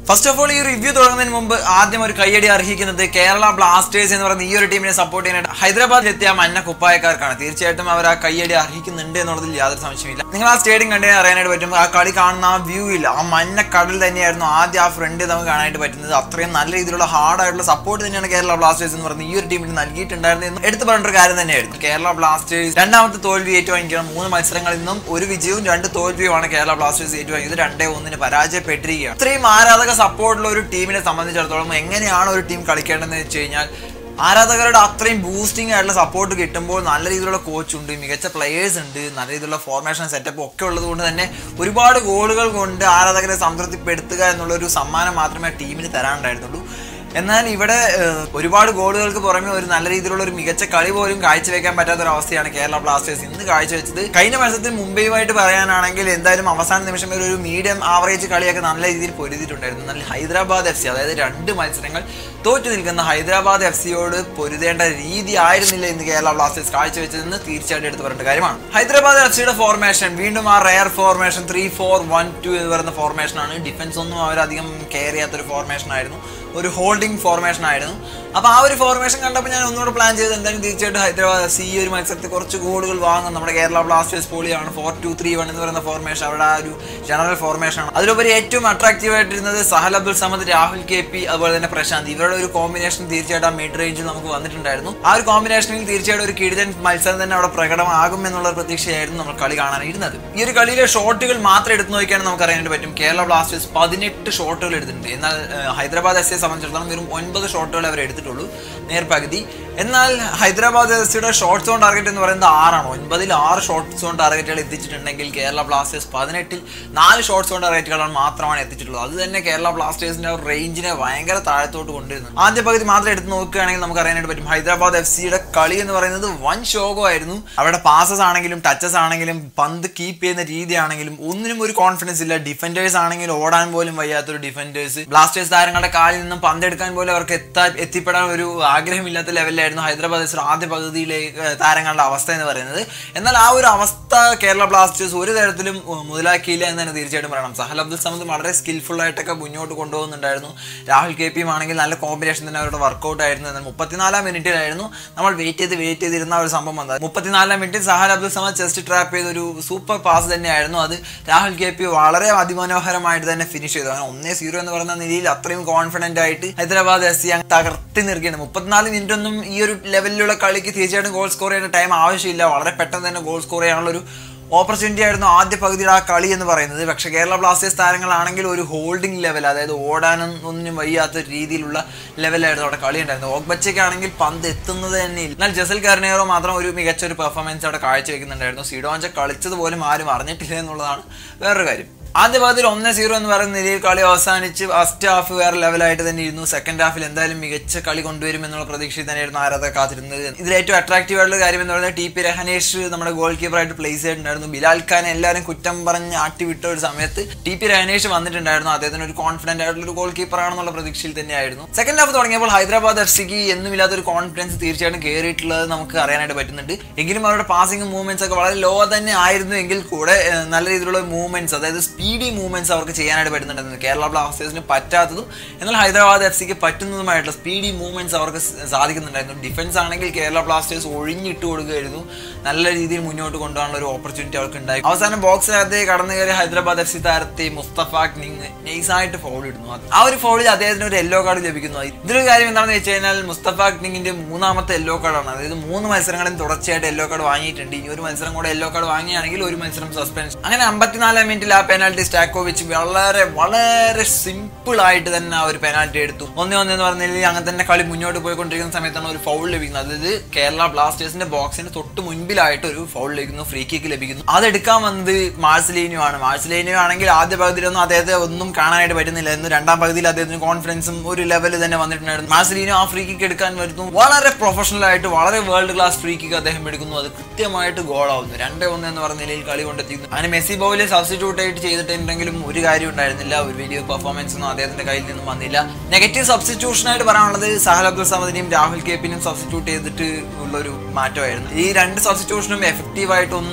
first of all ഈ review തുടങ്ങുന്നതിന് മുമ്പ് ആദ്യം ഒരു കയ്യടി അർഹിക്കുന്നത് കേരള ബ്ലാസ്റ്റേഴ്സ് എന്ന് പറയുന്ന ഈ ഒരു ടീമിനെ സപ്പോർട്ട് ചെയ്യാനായിട്ട് ഹൈദരാബാദിൽ എത്തിയ മഞ്ഞ കുപ്പായക്കാർക്കാണ് തീർച്ചയായിട്ടും അവർ ആ കയ്യടി അർഹിക്കുന്നുണ്ട് എന്നുള്ളതിൽ യാതൊരു സംശയമില്ല നിങ്ങൾ ആ സ്റ്റേഡിയം കണ്ടു അറിയാനായിട്ട് പറ്റും ആ കളി കാണുന്ന ആ വ്യൂ ഇല്ല ആ മഞ്ഞ കടൽ തന്നെയായിരുന്നു ആദ്യം ആ ഫ്രണ്ട് നമുക്ക് കാണാനായിട്ട് പറ്റുന്നത് അത്രയും നല്ല രീതിയിലുള്ള ഹാർഡ് ആയിട്ടുള്ള സപ്പോർട്ട് തന്നെയാണ് കേരള ബ്ലാസ്റ്റേഴ്സ് എന്ന് പറയുന്നത് ഈ ഒരു ടീമിന് നൽകിയിട്ടുണ്ടായിരുന്നത് എന്ന് എടുത്തു പറഞ്ഞൊരു കാര്യം തന്നെയായിരുന്നു കേരള ബ്ലാസ്റ്റേഴ്സ് രണ്ടാമത്തെ തോൽവി ഏറ്റുവാങ്ങിക്കണം മൂന്ന് മത്സരങ്ങളിൽ നിന്നും ഒരു വിജയവും രണ്ട് തോൽവിയുമാണ് കേരള ബ്ലാസ്റ്റേഴ്സ് ഏറ്റുവാങ്ങിയത് രണ്ടേ ഒന്നിന് പരാജയപ്പെട്ടിരിക്കുകയാണ് ഇത്രയും ആരാധക സപ്പോർട്ടുള്ള ഒരു ടീമിനെ സംബന്ധിച്ചിടത്തോളം എങ്ങനെയാണ് ഒരു ടീം കളിക്കേണ്ടതെന്ന് വെച്ച് കഴിഞ്ഞാൽ ആരാധകരുടെ അത്രയും ബൂസ്റ്റിംഗ് ആയിട്ടുള്ള സപ്പോർട്ട് കിട്ടുമ്പോൾ നല്ല രീതിയിലുള്ള കോച്ച് ഉണ്ട് മികച്ച പ്ലെയേഴ്സ് ഉണ്ട് നല്ല രീതിയിലുള്ള ഫോർമേഷൻ സെറ്റപ്പ് ഒക്കെ ഉള്ളത് കൊണ്ട് തന്നെ ഒരുപാട് ഗോളുകൾ കൊണ്ട് ആരാധകരെ സംതൃപ്തിപ്പെടുത്തുക എന്നുള്ള ഒരു സമ്മാനം മാത്രമേ ടീമിന് തരാനുണ്ടായിരുന്നുള്ളൂ എന്നാൽ ഇവിടെ ഏഹ്, ഒരുപാട് ഗോളുകൾക്ക് പുറമെ ഒരു നല്ല രീതിയിലുള്ള ഒരു മികച്ച കളി പോലും കാഴ്ചവെക്കാൻ പറ്റാത്ത ഒരു അവസ്ഥയാണ് കേരള ബ്ലാസ്റ്റേഴ്സ് ഇന്ന് കാഴ്ചവെച്ചത് കഴിഞ്ഞ മത്സരത്തിൽ മുംബൈയുമായിട്ട് പറയാനാണെങ്കിൽ എന്തായാലും അവസാന നിമിഷം വരെ ഒരു മീഡിയം ആവറേജ് കളിയൊക്കെ നല്ല രീതിയിൽ പൊരുതിയിട്ടുണ്ടായിരുന്നു എന്നാൽ ഹൈദരാബാദ് എഫ് സി അതായത് രണ്ട് മത്സരങ്ങൾ തോറ്റു നിൽക്കുന്ന ഹൈദരാബാദ് എഫ് സിയോട് പൊരുതേണ്ട രീതി ആയിരുന്നില്ല ഇന്ന് കേരള ബ്ലാസ്റ്റേഴ്സ് കാഴ്ചവെച്ചതെന്ന് തീർച്ചയായിട്ടും എടുത്തു പറയേണ്ട കാര്യമാണ് ഹൈദരാബാദ് എഫ് സിയുടെ ഫോർമേഷൻ വീണ്ടും ആ rare formation three four one two എന്ന് പറയുന്ന ഫോർമേഷനാണ് ഡിഫൻസ് ഒന്നും അവരധികം കെയർ ചെയ്യാത്തൊരു ഫോർമേഷൻ ആയിരുന്നു ഒരു ഹോൾഡിംഗ് ഫോർമേഷൻ ആയിരുന്നു അപ്പോൾ ആ ഒരു ഫോർമേഷൻ കണ്ടപ്പോൾ ഞാൻ ഒന്നുകൂടെ പ്ലാൻ ചെയ്ത് എന്തായാലും തീർച്ചയായിട്ടും ഹൈദരാബാദ് എഫ് സി ഈ ഒരു മത്സരത്തിൽ കുറച്ച് ഗോളുകൾ വാങ്ങും നമ്മുടെ കേരള ബ്ലാസ്റ്റേഴ്സ് പോളിയാണ് ഫോർ ടു ത്രീ വൺ എന്ന് പറയുന്ന ഫോർമേഷൻ അവിടെ ആ ഒരു ജനറൽ ഫോർമേഷൻ ആണ് അതിലുപരി ഏറ്റവും അട്രാക്റ്റീവ് ആയിട്ടിരുന്നത് സഹൽ അബ്ദുൾ സമദ് രാഹുൽ കെ പി അതുപോലെ തന്നെ പ്രശാന്ത് ഇവരുടെ ഒരു കോമ്പിനേഷൻ തീർച്ചയായിട്ടും ആ മിഡ് റേഞ്ചിൽ നമുക്ക് വന്നിട്ടുണ്ടായിരുന്നു ആ ഒരു കോമ്പിനേഷനിൽ തീർച്ചയായിട്ടും ഒരു കിടിലൻ മത്സരം തന്നെ അവിടെ പ്രകടമാകും എന്നുള്ള പ്രതീക്ഷയായിരുന്നു നമ്മൾ കളി കാണാനിരുന്നത് ഈ ഒരു കളിയിലെ ഷോട്ടുകൾ മാത്രം എടുത്തു നോക്കിയാൽ നമുക്ക് അറിയാനായിട്ട് പറ്റും കേരള ബ്ലാസ്റ്റേഴ്സ് പതിനെട്ട് ഷോട്ടുകൾ എടുത്തിട്ടുണ്ട് എന്നാൽ ഏഹ്, ഹൈദരാബാദ് എസ് സംബന്ധിച്ചിടത്തോളം വെറും ഒൻപത് ഷോട്ടുകൾ അവർ എടുത്തിട്ടുള്ളൂ നേർപകുതി എന്നാൽ ഹൈദരാബാദ് എഫ് സിയുടെ ഷോർട്ട് സോൺ ടാർഗറ്റ് എന്ന് പറയുന്നത് ആറാണ് ഒൻപതിൽ ആറ് ഷോർട്ട് സോൺ ടാർഗറ്റുകൾ എത്തിച്ചിട്ടുണ്ടെങ്കിൽ കേരള ബ്ലാസ്റ്റേഴ്സ് പതിനെട്ടിൽ നാല് ഷോർട്ട് സോൺ ടാർഗറ്റുകളാണ് മാത്രമാണ് എത്തിച്ചിട്ടുള്ളത് അത് തന്നെ കേരള ബ്ലാസ്റ്റേഴ്സിന്റെ റേഞ്ചിനെ ഭയങ്കര താഴത്തോട്ട് കൊണ്ടുവരുന്നു ആദ്യ പകുതി മാത്രം എടുത്ത് നോക്കുകയാണെങ്കിൽ നമുക്ക് അറിയാനായിട്ട് പറ്റും ഹൈദരാബാദ് എഫ് സിയുടെ കളി എന്ന് പറയുന്നത് വൻ ശോകമായിരുന്നു അവരുടെ പാസസ് ആണെങ്കിലും ടച്ചസ് ആണെങ്കിലും പന്ത് കീപ്പ് ചെയ്യുന്ന രീതിയാണെങ്കിലും ഒന്നിനും ഒരു കോൺഫിഡൻസ് ഇല്ല ഡിഫൻഡേഴ്സ് ആണെങ്കിലും ഓടാൻ പോലും വയ്യാത്തൊരു ഡിഫൻഡേഴ്സ് ബ്ലാസ്റ്റേഴ്സ് താരങ്ങളുടെ കാലിൽ നിന്നും പന്തെടുക്കാൻ പോലും അവർക്ക് എത്താൻ എത്തിപ്പെടാൻ ഒരു ആഗ്രഹമില്ലാത്ത ലെവലിലായിരുന്നു ഹൈദരാബാദ് എഫ് സി ആദ്യ പകുതിയിലെ ഏഹ്, താരങ്ങളുടെ അവസ്ഥ എന്ന് പറയുന്നത് എന്നാൽ ആ ഒരു അവസ്ഥ കേരള ബ്ലാസ്റ്റേഴ്സ് ഒരു തരത്തിലും ഉം, മുതലാക്കിയില്ല എന്ന് തന്നെ തീർച്ചയായിട്ടും പറയണം സഹൽ അബ്ദുൽ സമദ് വളരെ സ്കിൽഫുൾ ആയിട്ടൊക്കെ മുന്നോട്ട് കൊണ്ടുപോകുന്നുണ്ടായിരുന്നു രാഹുൽ കെ പിയും ആണെങ്കിൽ നല്ല കോമ്പിനേഷൻ തന്നെ അവരുടെ വർക്കൗട്ട് ആയിരുന്നു എന്നാൽ മുപ്പത്തിനാലാം മിനിറ്റിലായിരുന്നു നമ്മൾ വെയിറ്റ് ചെയ്ത് വെയിറ്റ് ചെയ്തിരുന്ന ആ ഒരു സംഭവം വന്നത് മുപ്പത്തിനാലാം മിനിറ്റിൽ സഹൽ അബ്ദുൽ സമദ് ചെസ്റ്റ് ട്രാപ്പ് ചെയ്ത ഒരു സൂപ്പർ പാസ് തന്നെയായിരുന്നു അത് രാഹുൽ കെ പി വളരെ അതിമനോഹരമായിട്ട് തന്നെ ഫിനിഷ് ചെയ്തു അങ്ങനെ ഒന്നേ സീറോ എന്ന് പറയുന്ന നിലയിൽ അത്രയും കോൺഫിഡന്റ് ആയിട്ട് ഹൈദരാബാദ് എസ് സി തകർത്തി നിർക്കുകയാണ് മുപ്പത്തിനാല് മിനിറ്റ് ഒന്നും ഈ ഒരു ലെവലിലുള്ള കളിക്ക് തീർച്ചയായിട്ടും ഗോൾ സ്കോർ ചെയ്യേണ്ട ടൈം ആവശ്യമില്ല വളരെ പെട്ടെന്ന് തന്നെ ഗോൾ സ്കോർ ചെയ്യാനുള്ള ഒരു ഓപ്പർച്യൂണിറ്റി ആയിരുന്നു ആദ്യ പകുതിയിൽ ആ കളി എന്ന് പറയുന്നത് പക്ഷേ കേരള ബ്ലാസ്റ്റേഴ്സ് താരങ്ങളാണെങ്കിൽ ഒരു ഹോൾഡിംഗ് ലെവൽ അതായത് ഓടാനും ഒന്നിനും വയ്യാത്ത രീതിയിലുള്ള ലെവലായിരുന്നു അവിടെ കളി ഉണ്ടായിരുന്നത് ഓഗ്ബച്ചയ്ക്കാണെങ്കിൽ പന്ത് എത്തുന്നത് തന്നെ ഇല്ല എന്നാൽ ജസൽ കർണേറോ മാത്രം ഒരു മികച്ച ഒരു പെർഫോമൻസ് അവിടെ കാഴ്ചവെക്കുന്നുണ്ടായിരുന്നു സിഡോഞ്ച കളിച്ചത് പോലും ആരും അറിഞ്ഞിട്ടില്ല എന്നുള്ളതാണ് വേറൊരു കാര്യം ആദ്യ പകുതിയിൽ ഒന്ന് സീറോ എന്ന് പറയുന്ന നിലയിൽ കളി അവസാനിച്ച് ഫസ്റ്റ് ഹാഫ് വേറെ ലെവലായിട്ട് തന്നെ ഇരുന്നു സെക്കൻഡ് ഹാഫിൽ എന്തായാലും മികച്ച കളി കൊണ്ടുവരും എന്നുള്ള പ്രതീക്ഷയിൽ തന്നെയായിരുന്നു ആരാധകർ കാത്തിരുന്നത് ഇതിൽ ഏറ്റവും അട്രാക്റ്റീവ് ആയിട്ടുള്ള കാര്യം എന്ന് പറയുന്നത് ടി പി രഹനേഷ് നമ്മുടെ ഗോൾ കീപ്പറായിട്ട് പ്ലേസ് ചെയ്തിട്ടുണ്ടായിരുന്നു ബിലാൽ ഖാൻ എല്ലാവരും കുറ്റം പറഞ്ഞ് ആട്ടി വിട്ട ഒരു സമയത്ത് ടി പി രഹനേഷ് വന്നിട്ടുണ്ടായിരുന്നു അദ്ദേഹത്തിന് ഒരു കോൺഫിഡന്റ് ആയിട്ടുള്ള ഒരു ഗോൾ കീപ്പർ ആണെന്നുള്ള പ്രതീക്ഷയിൽ തന്നെയായിരുന്നു സെക്കൻഡ് ഹാഫ് തുടങ്ങിയപ്പോൾ ഹൈദരാബാദ് എഫ് സിക്ക് എന്നുമില്ലാത്ത ഒരു കോൺഫിഡൻസ് തീർച്ചയായിട്ടും കയറിയിട്ടുള്ളത് നമുക്ക് അറിയാനായിട്ട് പറ്റുന്നുണ്ട് എങ്കിലും അവരുടെ പാസിംഗ് മൂവ്മെന്റ്സ് ഒക്കെ വളരെ ലോ തന്നെ ആയിരുന്നു എങ്കിൽ കൂടെ ഏഹ്, നല്ല രീതിയിലുള്ള മൂവ്മെന്റ്സ് അതായത് സ്പീഡി മൂവ്മെന്റ്സ് അവർക്ക് ചെയ്യാനായിട്ട് പറ്റുന്നുണ്ടായിരുന്നു കേരള ബ്ലാസ്റ്റേഴ്സിന് പറ്റാത്തതും എന്നാൽ ഹൈദരാബാദ് എഫ് സിക്ക് പറ്റുന്നതുമായിട്ടുള്ള സ്പീഡി മൂവ്മെന്റ്സ് അവർക്ക് സ- സാധിക്കുന്നുണ്ടായിരുന്നു ഡിഫൻസ് ആണെങ്കിൽ കേരള ബ്ലാസ്റ്റേഴ്സ് ഒഴിഞ്ഞിട്ട് കൊടുക്കുകയായിരുന്നു നല്ല രീതിയിൽ മുന്നോട്ട് കൊണ്ടുപോകാനുള്ള ഒരു ഓപ്പർച്യൂണിറ്റി അവർക്ക് ഉണ്ടായി അവസാനം ബോക്സിനകത്ത് കടന്നു കയറി ഹൈദരാബാദ് എഫ് സി താരത്തെ മുസ്തഫ നിങ് നൈസായിട്ട് ഫൗൾ ഇടുന്നു അത് ആ ഒരു ഫൗളിൽ അദ്ദേഹത്തിന് ഒരു യെല്ലോ കാർഡ് ലഭിക്കുന്നു ഇതിലൊരു കാര്യം എന്താണെന്ന് വെച്ച് കഴിഞ്ഞാൽ മുസ്തഫ നിങ്ങിന്റെ മൂന്നാമത്തെ യെല്ലോ കാർഡാണ് അതായത് മൂന്ന് മത്സരങ്ങളും തുടർച്ചയായിട്ട് യെല്ലോ കാർഡ് വാങ്ങിയിട്ടുണ്ട് ഇനി ഒരു മത്സരം കൂടെ യെല്ലോ കാർഡ് വാങ്ങിയാണെങ്കിൽ ഒരു മത്സരം സസ്പെൻഷൻ അങ്ങനെ അമ്പത്തിനാലാം മിനിറ്റിൽ ആ പെനാൽറ്റി സ്റ്റാക്കോവിച്ച് വളരെ വളരെ സിമ്പിൾ ആയിട്ട് തന്നെ ആ ഒരു പെനാൽറ്റി എടുത്തു ഒന്നേ ഒന്ന് എന്ന് പറഞ്ഞാൽ അങ്ങനെ തന്നെ കളി മുന്നോട്ട് പോയിക്കൊണ്ടിരിക്കുന്ന സമയത്താണ് ഒരു ഫൗൾ ലഭിക്കുന്നത് അതായത് കേരള ബ്ലാസ്റ്റേഴ്സിന്റെ ബോക്സിന് തൊട്ട് മുൻപിലായിട്ട് ഒരു ഫൗൾ ലഭിക്കുന്നു ഫ്രീ കിക്ക് ലഭിക്കുന്നു അതെടുക്കാൻ വന്നത് മാർസലീനിയോ ആണ് മാർസലീനിയോ ആണെങ്കിൽ ആദ്യ പകുതിയിലൊന്നും അദ്ദേഹത്തെ ഒന്നും കാണാനായിട്ട് പറ്റുന്നില്ല എന്ന് രണ്ടാം പകുതിയിൽ അദ്ദേഹത്തിന് കോൺഫിഡൻസും ഒരു ലെവൽ തന്നെ വന്നിട്ടുണ്ടായിരുന്നു മാർസലീനിയോ ആ ഫ്രീ കിക്ക് എടുക്കാൻ വരുന്നു വളരെ പ്രൊഫഷണൽ ആയിട്ട് വളരെ വേൾഡ് ക്ലാസ് ഫ്രീ കിക്ക് അദ്ദേഹം എടുക്കുന്നു അത് കൃത്യമായിട്ട് ഗോളാവുന്നു രണ്ടേ ഒന്ന് എന്ന് പറഞ്ഞ നിലയിൽ കളി കൊണ്ടെത്തിക്കുന്നു അങ്ങനെ മെസ്സി ബോയിലെ സബ്സ്റ്റിറ്റ്യൂട്ട് ആയിട്ട് ചെയ്തിട്ടുണ്ടെങ്കിലും ഒരു കാര്യം ഉണ്ടായിരുന്നില്ല ഒരു വലിയ പെർഫോമൻസ് ഒന്നും അദ്ദേഹത്തിന്റെ കയ്യിൽ നിന്നും വന്നില്ല നെഗറ്റീവ് സബ്സ്റ്റിറ്റ്യൂഷൻ ആയിട്ട് പറയാനുള്ളത് സഹൽ അബ്ദുൾ സമദിനെയും രാഹുൽ കെ പിനെയും സബ്സ്റ്റിറ്റ്യൂട്ട് ചെയ്തിട്ട് ഉള്ള ഒരു മാറ്റമായിരുന്നു ഈ രണ്ട് സബ്സ്റ്റിറ്റ്യൂഷനും എഫക്റ്റീവ് ആയിട്ടൊന്നും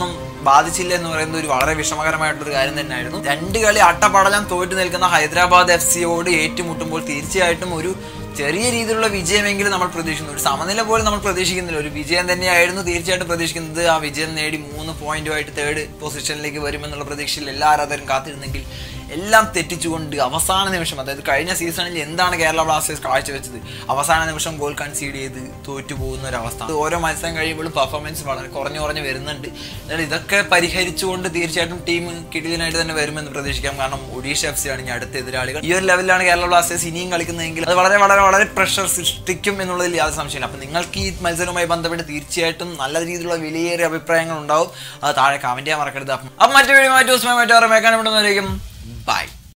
ബാധിച്ചില്ല എന്ന് പറയുന്നത് ഒരു വളരെ വിഷമകരമായിട്ടൊരു കാര്യം തന്നെയായിരുന്നു രണ്ട് കളി അട്ടപടലം തോറ്റു നിൽക്കുന്ന ഹൈദരാബാദ് എഫ് സിയോട് ഏറ്റുമുട്ടുമ്പോൾ തീർച്ചയായിട്ടും ഒരു ചെറിയ രീതിയിലുള്ള വിജയമെങ്കിലും നമ്മൾ പ്രതീക്ഷിക്കുന്നു ഒരു സമനില പോലും നമ്മൾ പ്രതീക്ഷിക്കുന്നില്ല ഒരു വിജയം തന്നെയായിരുന്നു തീർച്ചയായിട്ടും പ്രതീക്ഷിക്കുന്നത് ആ വിജയം നേടി മൂന്ന് പോയിന്റുമായിട്ട് തേർഡ് പൊസിഷനിലേക്ക് വരുമെന്നുള്ള പ്രതീക്ഷയിൽ എല്ലാ ആരാധകരും കാത്തിരുന്നെങ്കിൽ എല്ലാം തെറ്റിച്ചുകൊണ്ട് അവസാന നിമിഷം അതായത് കഴിഞ്ഞ സീസണിൽ എന്താണ് കേരള ബ്ലാസ്റ്റേഴ്സ് കാഴ്ചവെച്ചത് അവസാന നിമിഷം ഗോൾ കൺസീഡ് ചെയ്ത് തോറ്റു പോകുന്ന ഒരു അവസ്ഥ അത് ഓരോ മത്സരം കഴിയുമ്പോഴും പെർഫോമൻസ് വളരെ കുറഞ്ഞു കുറഞ്ഞ് വരുന്നുണ്ട് എന്നാൽ ഇതൊക്കെ പരിഹരിച്ചുകൊണ്ട് തീർച്ചയായിട്ടും ടീം കിടിലിനായിട്ട് തന്നെ വരുമെന്ന് പ്രതീക്ഷിക്കാം കാരണം ഒഡീഷ എഫ് സി ആണ് ഇനി അടുത്ത എതിരാളികൾ ഈ ഒരു ലെവലിലാണ് കേരള ബ്ലാസ്റ്റേഴ്സ് ഇനിയും കളിക്കുന്നതെങ്കിൽ അത് വളരെ വളരെ വളരെ പ്രഷർ സൃഷ്ടിക്കും എന്നുള്ളതിൽ യാതൊരു സംശയമില്ല അപ്പം നിങ്ങൾക്ക് ഈ മത്സരവുമായി ബന്ധപ്പെട്ട് തീർച്ചയായിട്ടും നല്ല രീതിയിലുള്ള വിലയേറിയ അഭിപ്രായങ്ങൾ ഉണ്ടാവും അത് താഴെ കമന്റ് ചെയ്യാൻ മറക്കരുത് അപ്പം അപ്പം മറ്റു വീഡിയോ മറ്റു ദിവസമായി മറ്റു ഓർമ്മ കാണപ്പെടുന്നവരേക്കും ബൈ